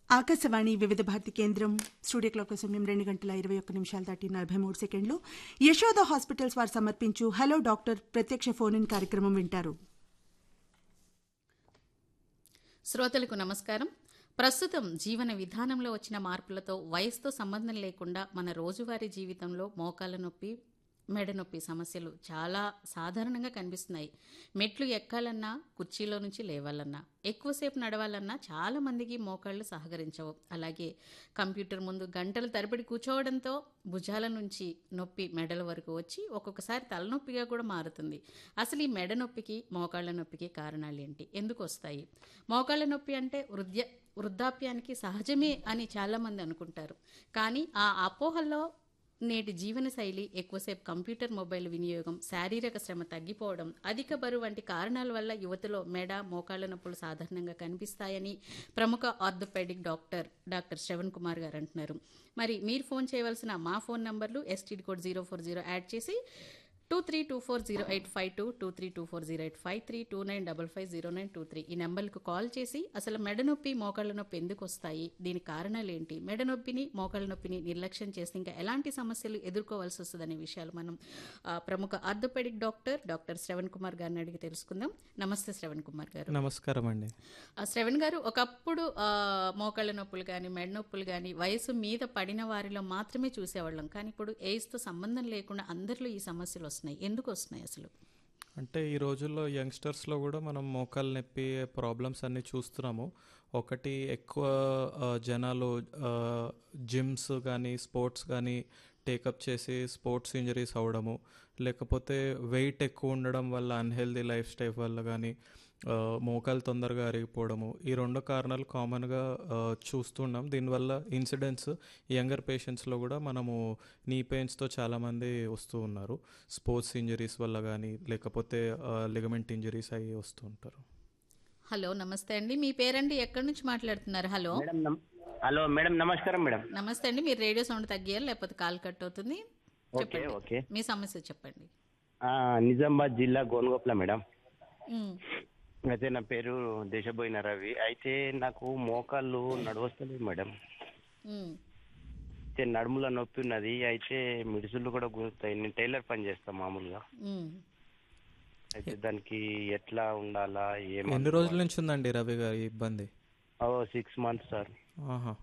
ఆకాశవాణి వివిధ భారతి కేంద్రం studio clock సమయం రెండు గంటల ఇరవై ఒక్క నిమిషాలు దాటి నలభై మూడు సెకండ్లు యశోద హాస్పిటల్స్ వారు సమర్పించు హలో డాక్టర్ ప్రత్యక్ష ఫోన్ ఇన్ కార్యక్రమం వింటారు శ్రోతలకు నమస్కారం ప్రస్తుతం జీవన విధానంలో వచ్చిన మార్పులతో వయసుతో సంబంధం లేకుండా మన రోజువారీ జీవితంలో మోకాళ్ళ నొప్పి మెడ నొప్పి సమస్యలు చాలా సాధారణంగా కనిపిస్తున్నాయి మెట్లు ఎక్కాలన్నా కుర్చీలో నుంచి లేవాలన్నా ఎక్కువసేపు నడవాలన్నా చాలా మందికి మోకాళ్ళు సహకరించవు అలాగే కంప్యూటర్ ముందు గంటలు తరబడి కూర్చోవడంతో భుజాల నుంచి నొప్పి మెడల వరకు వచ్చి ఒక్కొక్కసారి తలనొప్పిగా కూడా మారుతుంది అసలు ఈ మెడ నొప్పికి మోకాళ్ళ నొప్పికి కారణాలు ఏంటి ఎందుకు వస్తాయి మోకాళ్ళ నొప్పి అంటే వృద్ధ్య వృద్ధాప్యానికి సహజమే అని చాలామంది అనుకుంటారు కానీ ఆ అపోహల్లో నేటి జీవనశైలి ఎక్కువసేపు కంప్యూటర్ మొబైల్ వినియోగం శారీరక శ్రమ తగ్గిపోవడం అధిక బరువు వంటి కారణాల వల్ల యువతలో మెడ మోకాళ్ళ నొప్పులు సాధారణంగా కనిపిస్తాయని ప్రముఖ orthopedic doctor doctor Shravan Kumar గారు అంటున్నారు మరి మీరు ఫోన్ చేయవలసిన మా ఫోన్ నంబర్లు STD code zero four zero add చేసి two three two four zero eight five two two three two four zero eight five three two nine double five zero nine two three ఈ నెంబర్లకు call చేసి అసలు మెడ నొప్పి మోకాళ్ళ నొప్పి ఎందుకు వస్తాయి దీని కారణాలు ఏంటి మెడ నొప్పిని మోకాళ్ళ నొప్పిని నిర్లక్ష్యం చేస్తే ఇంకా ఎలాంటి సమస్యలు ఎదుర్కోవాల్సి వస్తుందనే విషయాలు మనం ఆ, ప్రముఖ orthopedic doctor doctor Shravan Kumar గారిని అడిగి తెలుసుకుందాం నమస్తే శ్రవణ్ కుమార్ గారు నమస్కారం అండి ఆ, శ్రవణ్ గారు ఒకప్పుడు ఆ, మోకాళ్ళ నొప్పులు కానీ మెడ నొప్పులు కానీ వయసు మీద పడిన వారిలో మాత్రమే చూసేవాళ్ళం కానీ ఇప్పుడు ఏజ్తో సంబంధం లేకుండా అందరిలో ఈ సమస్యలు వస్తున్నాయి ఎందుకు వస్తున్నాయి అసలు అంటే ఈ రోజుల్లో యంగ్స్టర్స్లో కూడా మనం మోకాలు నొప్పి ప్రాబ్లమ్స్ అన్నీ చూస్తున్నాము ఒకటి ఎక్కువ ఆ, జనాలు జిమ్స్ కానీ స్పోర్ట్స్ కానీ టేకప్ చేసి స్పోర్ట్స్ ఇంజరీస్ అవ్వడము లేకపోతే వెయిట్ ఎక్కువ ఉండడం వల్ల అన్హెల్దీ లైఫ్ స్టైల్ వల్ల కానీ ఆ, మోకాలు తొందరగా అరిగిపోవడము ఈ రెండు కారణాలు కామన్గా చూస్తున్నాం దీనివల్ల ఇన్సిడెంట్స్ యంగర్ పేషెంట్స్లో కూడా మనము నీ పెయిన్స్తో చాలామంది వస్తూ ఉన్నారు స్పోర్ట్స్ ఇంజరీస్ వల్ల కానీ లేకపోతే లిగమెంట్ ఇంజరీస్ అయ్యి వస్తూ ఉంటారు హలో నమస్తే అండి మీ పేరండి ఎక్కడి నుంచి మాట్లాడుతున్నారు హలో మేడం నమ్- హలో మేడం నమస్కారం మేడం నమస్తే అండి మీరు రేడియో సౌండ్ తగ్గియాలి లేకపోతే కాల్ కట్ అవుతుంది ఓకే చెప్పండి ఓకే మీ సమస్య చెప్పండి ఆ, నిజామాబాద్ జిల్లా గోన్గోప్ల మేడం ఉమ్, అయితే నా పేరు దేశబోయిన రవి అయితే నాకు మోకాళ్ళు నడవస్తలేదు మేడం ఉమ్, అయితే నడుముల నొప్పి ఉన్నది అయితే మిడుసులు కూడా గురుతాయి నేను టైలర్ పని చేస్తాను మామూలుగా ఉమ్. అయితే దానికి ఎట్లా ఉండాలా ఎన్ని ఏమో రోజుల నుంచి ఉందండి రవి గారి ఈ ఇబ్బంది సిక్స్ మంత్స్ సార్ ఆహా